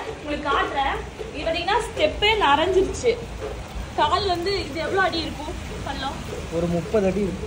உங்களுக்கு காட்டுறேன் இது பார்த்தீங்கன்னா ஸ்டெப்பே நரைஞ்சிருச்சு கால் வந்து இது எவ்வளோ அடி இருக்கும் பள்ளம் ஒரு முப்பது அடி இருக்கு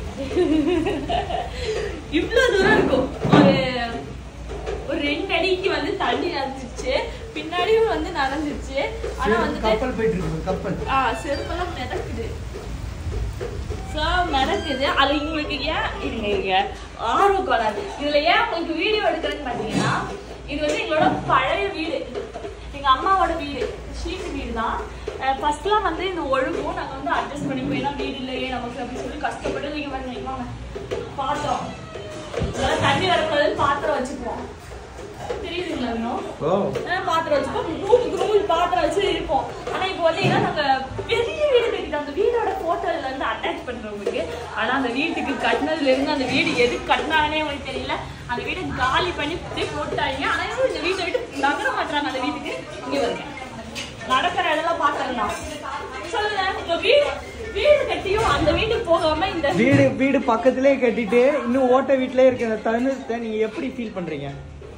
இவ்வளோ தூரம் இருக்கும் ஒரு ஒரு ரெண்டு அடிக்கு வந்து தண்ணி நனைஞ்சிருச்சு பின்னாடியும் வந்து நனைஞ்சிருச்சு ஆனா வந்துட்டு கப்பல் போயிட்டு இருக்கு கப்பல் ஆ செருப்பெல்லாம் மிதக்குது ஸோ மிதக்குது அது உங்களுக்கு ஏன் இருங்க இருங்க ஆர்வ கோளாறு இதுல ஏன் உங்களுக்கு வீடியோ எடுக்கிறேன்னு பார்த்தீங்கன்னா இது வந்து எங்களோட பழைய வீடு எங்க அம்மாவோட வீடு ஷீட் வீடு தான் ஃபர்ஸ்ட்லாம் வந்து இந்த ஒழுங்கும் நாங்கள் வந்து அட்ஜஸ்ட் பண்ணி போயினா வீடு இல்லையே நமக்கு அப்படின்னு சொல்லி கஷ்டப்பட்டு நீங்கள் பாருங்க வாங்க பாத்திரம் இதெல்லாம் தண்ணி வரக்கூடாதுன்னு பாத்திரம் வச்சுக்குவோம் தெரியுதுங்களா இன்னும் ஓ ஆஹ் பாத்திரம் வச்சுப்போம் ரூமுக்கு ரூம் பாத்திரம் வச்சு இருப்போம் ஆனா இப்போ வந்து ஏன்னா நாங்க பெரிய வீடு கட்டிட்டோம் அந்த வீடோட போட்டோல இருந்து அட்டாச் பண்றவங்களுக்கு ஆனா அந்த வீட்டுக்கு கட்டினதுல இருந்து அந்த வீடு எது கட்டினாங்கன்னே உங்களுக்கு தெரியல அந்த வீடை காலி பண்ணி இப்படியே போட்டாங்க ஆனா இவங்க இந்த வீட்டை விட்டு நகர மாட்டாங்க அந்த வீட்டுக்கு இங்க வருங்க நடக்கிற இடம்லாம் பாத்திரம் சொல்லுங்க உங்க வீடு வீடு கட்டியும் அந்த வீட்டுக்கு போகாம இந்த வீடு வீடு பக்கத்திலே கட்டிட்டு இன்னும் ஓட்ட வீட்லயே இருக்க அந்த தருணத்தை நீங்க எப்படி ஃபீல் பண்றீங்க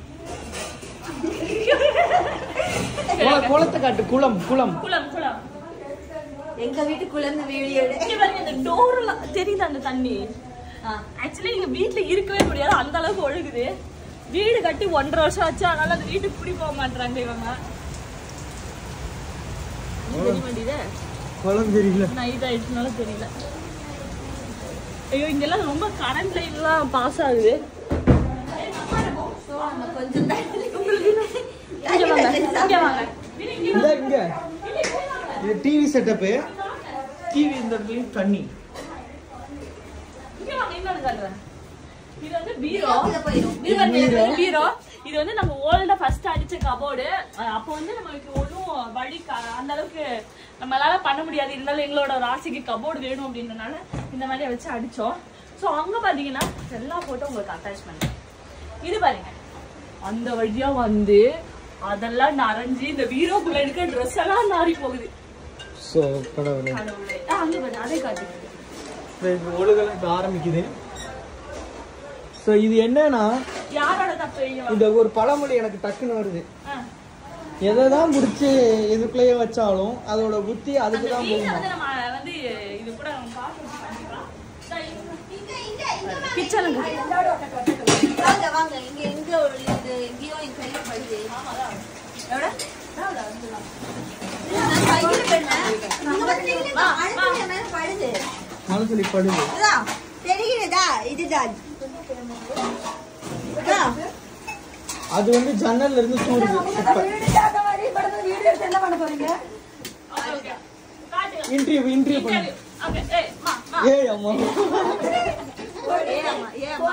குள- குளத்தை காட்டு குளம் குளம் குளம் குளம் எங்க வீட்டுக்குள்ள இருந்து வீடியோ இங்க பாருங்க இந்த டோர்லாம் தெரியுது அந்த தண்ணி ஆக்சுவலி நீங்க வீட்ல இருக்கவே முடியாது அந்த அளவுக்கு ஒழுகுது வீடு கட்டி ஒன்றரை வருஷம் ஆச்சு அதனால அந்த வீட்டுக்கு குடி போக மாட்டாங்க இவங்க தெரிய மாட்டேங்குதே குளம் தெரியல நான் இதாயிடுச்சுனால தெரியல ஐயோ இங்கெல்லாம் ரொம்ப கரண்ட் லைன்லாம் பாஸ் ஆகுது கொஞ்சம் இங்க வாங்க இங்க வாங்க இந்த இங்க இது டிவி செட்டப்பு டிவி இந்த இடத்துலயும் தண்ணி இங்க வாங்க இன்னொரு காட்டுறேன் இது வந்து பீரோ இதுல போயிடும். இது வந்து இது வந்து பீரோ இது வந்து நம்ம ஓல்டா ஃபர்ஸ்ட் அடிச்ச கபோர்டு அப்போ வந்து நம்மளுக்கு ஒன்றும் வழி க- அந்த அளவுக்கு நம்மளால பண்ண முடியாது இருந்தாலும் எங்களோட ராசிக்கு கபோர்டு வேணும் அப்படின்றனால இந்த மாதிரி வச்சு அடிச்சோம் ஸோ அங்க பாத்தீங்கன்னா எல்லா போட்டோ உங்களுக்கு அட்டாச் பண்ணேன் இது பாருங்க அந்த வழியா வந்து அதெல்லாம் நனைஞ்சு இந்த பீரோக்குள்ள இருக்க ட்ரெஸ் எல்லாம் நாறி போகுது ஸோ கடவுளே கடவுளே ஆ, அங்க பாருங்க அதே காட்டுங்க இது ஒழுகெல்லாம் இப்போ ஆரம்பிக்குது ஸோ இது என்னன்னா யாரோட தப்பு இங்க வாங்க. இந்த ஒரு பழமொழி எனக்கு டக்குன்னு வருது ஆ. எதை தான் பிடிச்சி இதுக்குள்ளேயே வச்சாலும் அதோட புத்தி அதுக்கு அந்த தான் வீட்டை போகுமா வந்து நம்ம வந்து இது கூட நம்ம பார்த்து வச்சு பண்ணிக்கலாம். சரி. இங்க இங்க இங்க கிச்சனுக்கு. வாங்க வாங்க இங்க எங்க ஒரு இது எங்கேயோ என் கையில படுது எவ்வளோ நான் கையில பண்ணேன் இங்க வந்து நில்லுங்க. அழுத்தம் என் மேல படுது மனசுல படுது அதான் தெரிகிறதா இதுதான் அதான். அது வந்து ஜன்னல்ல இருந்து தூருது இப்ப ஓகே, ஓகே. காட்டுங்க. இன்டர்வியூ இன்டர்வியூ பண்ணு சரி. ஓகே. ஏய், மா, மா. ஏய் அம்மா ஏ அம்மா, ஏ அம்மா.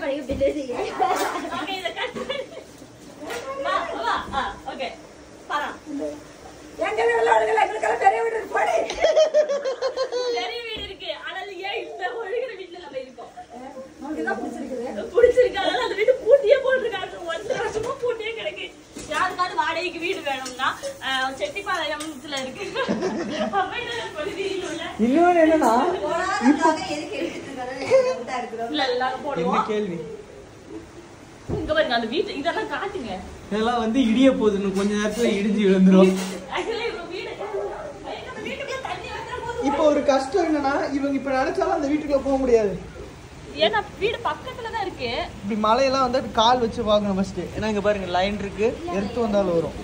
ஓகே, இதை cut பண்ணு. மா, வா. ஆ, ஓகே. பாரா. பெரிய வீடு இருக்கு ஆனால் ஏன் இந்த ஒழுகிற வீட்டுல நம்ம இருக்கோம் பிடிச்சிருக்கு அதனால அந்த வீட்டு பூட்டியே போட்டிருக்காங்க ஒன்றரை வருஷமா பூட்டியே கிடக்கு யாருக்காவது வாடகைக்கு வீடு வேணும்னா அஹ், செட்டிப்பாளையத்துல இருக்கு அவைநகர் பகுதியில் உள்ள இன்னொன்னு என்னன்னா போடாததுக்காக எதுக்கு எடுத்துட்டு இருக்காரு? டவுட்டா இருக்கிறோம். இல்ல இல்ல நாங்க என்ன போடுவோம் கேள்வி இங்க பாருங்க அந்த வீட்டு இதெல்லாம் காட்டுங்க இதெல்லாம் வந்து இடிய போகுது இன்னும் கொஞ்ச நேரத்துல இடிஞ்சு விழுந்துரும் ஆக்சுவலி இவங்க வீடு ஐயோ, நம்ம வீட்டுக்குள்ள தண்ணி வந்துற போது இப்போ ஒரு கஷ்டம் என்னன்னா இவங்க இப்ப நினைச்சாலும் அந்த வீட்டுக்குள்ள போக முடியாது ஏன்னா வீடு பக்கத்துல தான் இருக்கு இப்படி மலையெல்லாம் வந்து கால் வச்சு பார்க்கணும் ஃபர்ஸ்ட் ஏன்னா இங்க பாருங்க லைன் இருக்கு எடுத்து வந்தாலும் வரும்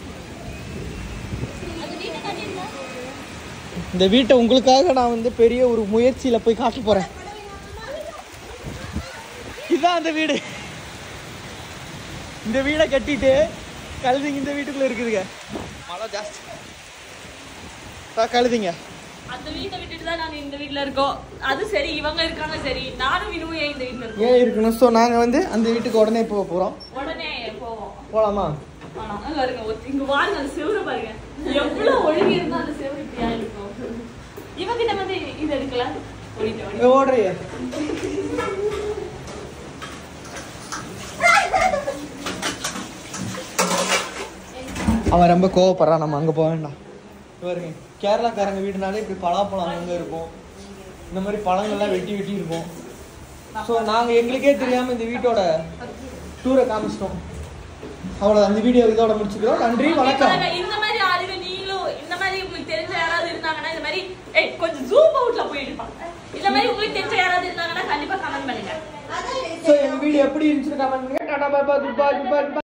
அந்த வீட்டை காட்டிருந்தா இந்த வீட்டை உங்களுக்காக நான் வந்து பெரிய ஒரு முயற்சியில போய் காட்ட போறேன் இதுதான் அந்த வீடு இந்த வீடை கட்டிட்டு கழுதிங்க இந்த வீட்டுக்குள்ள இருக்குதுங்க மழை ஜாஸ்தி ஆ, கழுதிங்க அந்த வீட்டை விட்டுட்டு தான் நாங்க இந்த வீட்ல இருக்கோம் அது சரி இவங்க இருக்காங்க சரி நானும் இனுவும் ஏன் இந்த வீட்ல இருக்கோம் ஏன் இருக்கணும் ஸோ நாங்கள் வந்து அந்த வீட்டுக்கு உடனே போக போகிறோம் உடனே போவோம் போகலாமா ஆனா, அங்க பாருங்க ஒத்தி- இங்க பாருங்க அந்த செவுரு பாருங்க எவ்வளவு ஒழுங்கி இருந்தா அந்த செவுரு இப்படியா இருக்கும் இவங்கிட்ட வந்து இது எடுக்கல ஓடிட்டு ஓடி ஓடுறிய அவன் ரொம்ப கோவப்படுறான் நம்ம அங்கே போக வேண்டாம் பாருங்க கேரளாக்காரங்க வீடுனாலே இப்படி பலாப்பழம் அங்கங்கே இருக்கும் இந்த மாதிரி பழங்கள்லாம் வெட்டி வெட்டி இருக்கும் ஸோ நாங்கள் எங்களுக்கே தெரியாமல் இந்த வீட்டோட டூரை காமிச்சிட்டோம் அவ்வளோ அந்த வீடியோ இதோட முடிச்சுக்கிறோம் நன்றி வணக்கம் பாருங்க, இந்த மாதிரி ஆளுங்க நீங்களும் இந்த மாதிரி உங்களுக்கு தெரிஞ்ச யாராவது இருந்தாங்கன்னா இந்த மாதிரி ஏய் கொஞ்சம் ஜூம் அவுட்ல போய் எடுப்பாங்க இந்த மாதிரி உங்களுக்கு தெரிஞ்ச யாராவது இருந்தாங்கன்னா கண்டிப்பா கமெண்ட் பண்ணுங்க ஸோ எங்கள் வீடியோ எப்படி இருந்துச்சுன்னு கமெண்ட் பண்ணுங்க tata bye bye good bye good பாய்